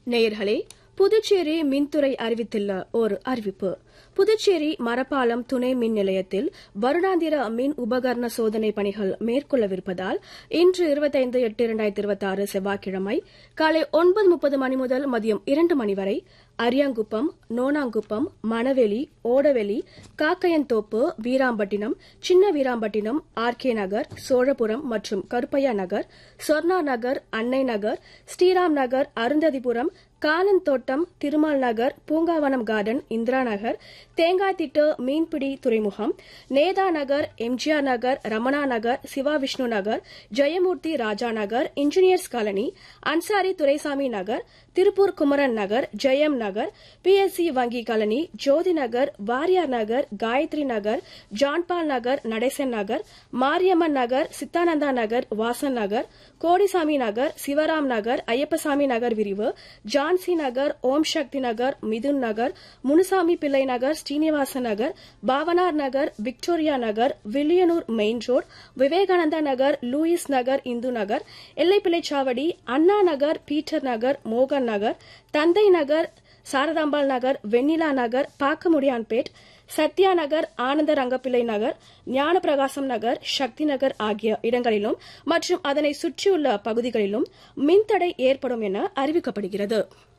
நேயர்களே புதுச்சேரி மின்துறை அறிவித்துள்ள ஒரு அறிவிப்பு புதுச்சேரி மரப்பாலம் துணை மின் நிலையத்தில் வருடாந்திர மின் உபகரண சோதனை பணிகள் மேற்கொள்ளவிருப்பதால் இன்று இருபத்தைந்து எட்டு இரண்டாயிரத்தி இருபத்தி ஆறு செவ்வாய்க்கிழமை காலை ஒன்பது முப்பது மணி முதல் மதியம் இரண்டு மணி வரை அரியாங்குப்பம் நோனாங்குப்பம் மணவெளி ஓடவெளி காக்கையன்தோப்பு வீராம்பட்டினம் சின்ன வீராம்பட்டினம் ஆர்கே நகர் சோழபுரம் மற்றும் கருப்பையா நகர் சொர்ணா நகர் அன்னை நகர் ஸ்ரீராம் நகர் அருந்ததிபுரம் காலந்தோட்டம் திருமால் நகர் பூங்காவனம் கார்டன் இந்திரா நகர் தேங்காய்த்திட்டு மீன்பிடி துறைமுகம் Netha Nagar MGR Nagar Ramana Nagar Siva Vishnu Nagar Jayamoorthy Raja Nagar engineers colony Ansari Duraisamy Nagar Tiruppur Kumaran Nagar Jayam Nagar BSC வங்கி காலனி ஜோதி நகர் வாரியார் நகர் காயத்ரி நகர் ஜான்பால் நகர் நடேசன் நகர் மாரியம்மன் நகர் சித்தானந்தா நகர் வாசன் நகர் கோடிசாமி நகர் சிவராம் நகர் ஐயப்பசாமி நகர் விரிவு ஜான்சி நகர் ஓம் சக்தி நகர் Mithun Nagar Munusamy Pillai Nagar Srinivasa Nagar Pavanar Nagar Victoria Nagar Villianur main road Vivekananda Nagar Louis Nagar Hindu Nagar Ellaipillaichavadi Anna Nagar Peter Nagar மோகன் நகர் தந்தை நகர் சாரதாம்பாள் நகர் வெண்ணிலா நகர் பாக்கமுடியான்பேட் சத்யா நகர் ஆனந்த ரங்கப்பிள்ளை நகர் ஞானப்பிரகாசம் நகர் சக்தி நகர் ஆகிய இடங்களிலும் மற்றும் அதனை சுற்றியுள்ள பகுதிகளிலும் மின்தடை ஏற்படும் என அறிவிக்கப்படுகிறது